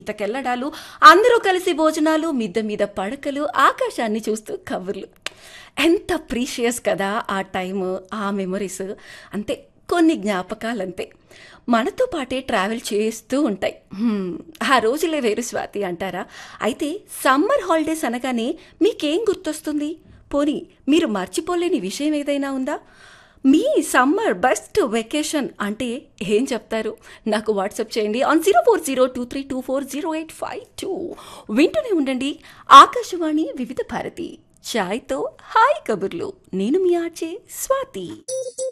ఈతకెళ్లడాలు అందరూ కలిసి భోజనాలు మిద్ద మీద పడకలు ఆకాశాన్ని చూస్తూ కబుర్లు ఎంత ప్రీషియస్ కదా ఆ టైము ఆ మెమరీస్ అంతే కొన్ని జ్ఞాపకాలంతే మనతో పాటే ట్రావెల్ చేస్తూ ఉంటాయి హ్మ్, ఆ రోజులే వేరు స్వాతి అంటారా అయితే సమ్మర్ హాలిడేస్ అనగానే మీకేం గుర్తొస్తుంది పోనీ మీరు మర్చిపోలేని విషయం ఏదైనా ఉందా మీ సమ్మర్ బెస్ట్ వెకేషన్ అంటే ఏం చెప్తారు నాకు వాట్సాప్ చేయండి on zero four zero two three two four zero eight five two వింటూనే ఉండండి ఆకాశవాణి వివిధ భారతి ఛాయ్తో హాయ్ కబుర్లు నేను మీ ఆర్జే స్వాతి